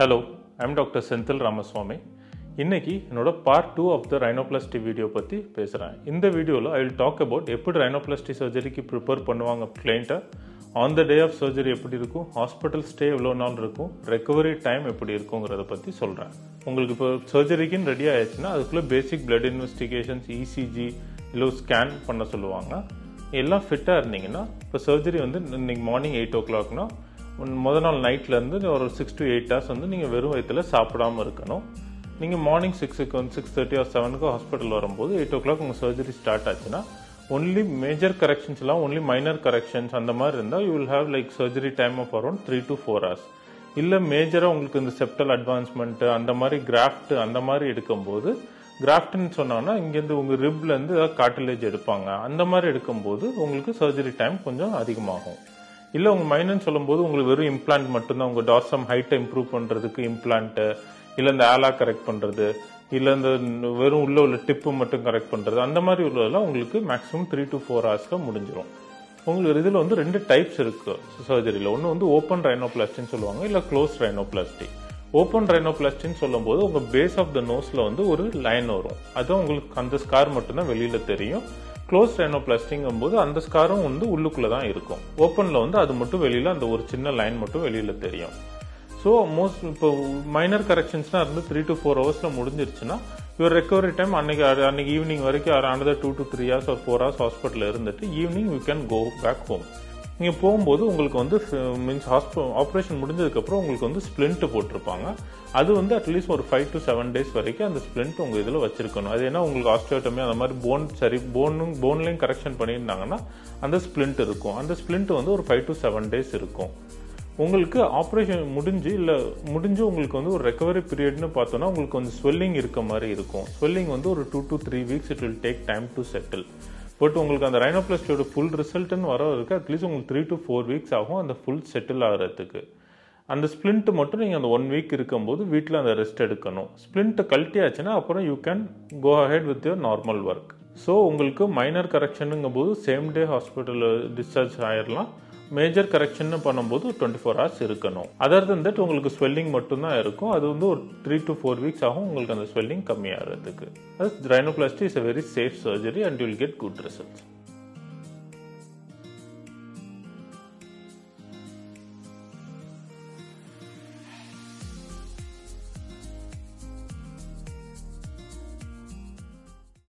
hello I'm doctor Senthil Ramaswamy இன்னைக்கு என்னோட part two of the rhinoplasty video பற்றி பேசுகிறேன் இந்த வீடியோவில் ஐ வில் டாக் அபவுட் எப்படி ரைனோபிளாஸ்டி சர்ஜரிக்கு ப்ரிப்பேர் பண்ணுவாங்க கிளைண்ட்டை on the day of surgery எப்படி இருக்கும் ஹாஸ்பிட்டல் ஸ்டே எவ்வளோ நாள் இருக்கும் ரெக்கவரி டைம் எப்படி இருக்குங்கிறத பற்றி சொல்கிறேன் உங்களுக்கு இப்போ சர்ஜரிக்குன்னு ரெடி ஆயிடுச்சுன்னா அதுக்குள்ளே பேசிக் பிளட் இன்வெஸ்டிகேஷன்ஸ் இசிஜி இல்லை ஸ்கேன் பண்ண சொல்லுவாங்க எல்லாம் ஃபிட்டாக இருந்தீங்கன்னா இப்போ சர்ஜரி வந்து இன்னைக்கு மார்னிங் எயிட் ஓ கிளாக்னா முத நாள் நைட்லேருந்து ஒரு சிக்ஸ் டு எயிட் ஹவர்ஸ் வந்து நீங்கள் வெறும் வயிற்றில் சாப்பிடாம இருக்கணும் நீங்கள் மார்னிங் சிக்ஸுக்கு வந்து சிக்ஸ் தேர்ட்டி ஆர் செவனுக்கு ஹாஸ்பிட்டல் வரும்போது எயிட் ஓ கிளாக் உங்கள் சர்ஜரி ஸ்டார்ட் ஆச்சுன்னா ஒன்லி மேஜர் கரெக்ஷன்ஸ் எல்லாம் ஒன்லி மைனர் கரெக்ஷன்ஸ் அந்த மாதிரி இருந்தால் you will have like surgery time of around three to four hours இல்லை மேஜராக உங்களுக்கு இந்த செப்டல் அட்வான்ஸ்மெண்ட்டு அந்த மாதிரி கிராஃப்ட் அந்த மாதிரி எடுக்கும்போது கிராஃப்ட்னு சொன்னாங்கன்னா இங்கேருந்து உங்கள் ரிப்லேருந்து ஏதாவது காட்டிலேஜ் எடுப்பாங்க அந்த மாதிரி எடுக்கும்போது உங்களுக்கு சர்ஜரி டைம் கொஞ்சம் அதிகமாகும் இல்லை உங்கள் மைனன்னு சொல்லும்போது உங்களுக்கு வெறும் இம்ப்ளான்ட் மட்டும்தான் உங்கள் டார்சம் ஹைட்டை இம்ப்ரூவ் பண்ணுறதுக்கு இம்ப்ளான்ட்டு இல்லை இந்த ஆலா கரெக்ட் பண்ணுறது இல்லை இந்த வெறும் உள்ள உள்ள டிப்பு மட்டும் கரெக்ட் பண்ணுறது அந்த மாதிரி உள்ளதெல்லாம் உங்களுக்கு மேக்ஸிமம் த்ரீ டு ஃபோர் ஹவர்ஸில் முடிஞ்சிடும் உங்களுக்கு இதில் வந்து ரெண்டு டைப்ஸ் இருக்கு சர்ஜரியில் ஒன்று வந்து ஓப்பன் ரைனோபிளாஸ்டின்னு சொல்லுவாங்க இல்லை க்ளோஸ் ரைனோபிளாஸ்டி ஓப்பன் ரைனோபிளாஸ்டின்னு சொல்லும்போது உங்கள் பேஸ் ஆஃப் த நோஸில் வந்து ஒரு லைன் வரும் அதுவும் உங்களுக்கு அந்த ஸ்கார் மட்டும்தான் வெளியில் தெரியும் க்ளோஸ் ரைனோபிளாஸ்டிங்கும் போது அந்த ஸ்காரும் வந்து உள்ளுக்குள்ளே தான் இருக்கும் ஓப்பனில் வந்து அது மட்டும் வெளியில் அந்த ஒரு சின்ன லைன் மட்டும் வெளியில் தெரியும் ஸோ மோஸ்ட் இப்போ மைனர் கரெக்ஷன்ஸ்லாம் இருந்து த்ரீ டு ஃபோர் ஹவர்ஸில் முடிஞ்சிருச்சுன்னா யுவர் ரெக்கவரி டைம் அன்னைக்கு அன்னைக்கு ஈவினிங் வரைக்கும் another two to three hours ஒரு ஃபோர் ஹவர்ஸ் ஹாஸ்பிட்டலில் இருந்துட்டு evening you can go back home நீங்கள் போகும்போது உங்களுக்கு வந்து மீன்ஸ் ஹாஸ்பி ஆப்ரேஷன் முடிஞ்சதுக்கப்புறம் உங்களுக்கு வந்து ஸ்ப்ளிண்ட் போட்டிருப்பாங்க அது வந்து அட்லீஸ்ட் ஒரு ஃபைவ் டு செவன் டேஸ் வரைக்கும் அந்த ஸ்ப்ளிண்ட் உங்கள் இதில் வச்சிருக்கணும் அது ஏன்னா உங்களுக்கு ஆஸ்டியோட்டமி அந்த மாதிரி போன் சரி போனும் போன்லையும் கரெக்ஷன் பண்ணியிருந்தாங்கன்னா அந்த ஸ்ப்ளிண்ட் இருக்கும் அந்த ஸ்ப்ளிண்ட் வந்து ஒரு ஃபைவ் டு செவன் டேஸ் இருக்கும் உங்களுக்கு ஆப்ரேஷன் முடிஞ்சு இல்லை முடிஞ்சு உங்களுக்கு வந்து ஒரு ரெக்கவரி பீரியட்னு பார்த்தோன்னா உங்களுக்கு வந்து ஸ்வெல்லிங் இருக்க மாதிரி இருக்கும் ஸ்வெல்லிங் வந்து ஒரு two to three weeks it will take time to settle but உங்களுக்கு அந்த ரைனோபிளாஸ்டியோட ஃபுல் ரிசல்ட்னு வர இருக்கு அட்லீஸ்ட் உங்களுக்கு த்ரீ டு ஃபோர் வீக்ஸ் ஆகும் அந்த ஃபுல் செட்டில் ஆகிறதுக்கு அந்த ஸ்ப்ளிண்ட் மட்டும் நீங்கள் அந்த ஒன் வீக் இருக்கும்போது வீட்டில் அந்த ரெஸ்ட் எடுக்கணும் ஸ்ப்ளிண்ட்டை கழட்டியாச்சுன்னா அப்புறம் you can go ahead with your normal work so உங்களுக்கு மைனர் கரெக்ஷனுங்கும் போது சேம் டே ஹாஸ்பிட்டலில் டிஸ்சார்ஜ் ஆயிடலாம் மேஜர் கரெக்ஷன் பண்ணும்போது டுவெண்ட்டி ஃபோர் ஹவர்ஸ் இருக்கணும் அதர் தன் தட் உங்களுக்கு ஸ்வெல்லிங் மட்டும்தான் இருக்கும் அது வந்து ஒரு த்ரீ டு ஃபோர் வீக்ஸ் ஆகும் உங்களுக்கு அந்த ஸ்வெல்லிங் கம்மியாகிறதுக்கு அது rhinoplasty is a very safe surgery and you'll get good results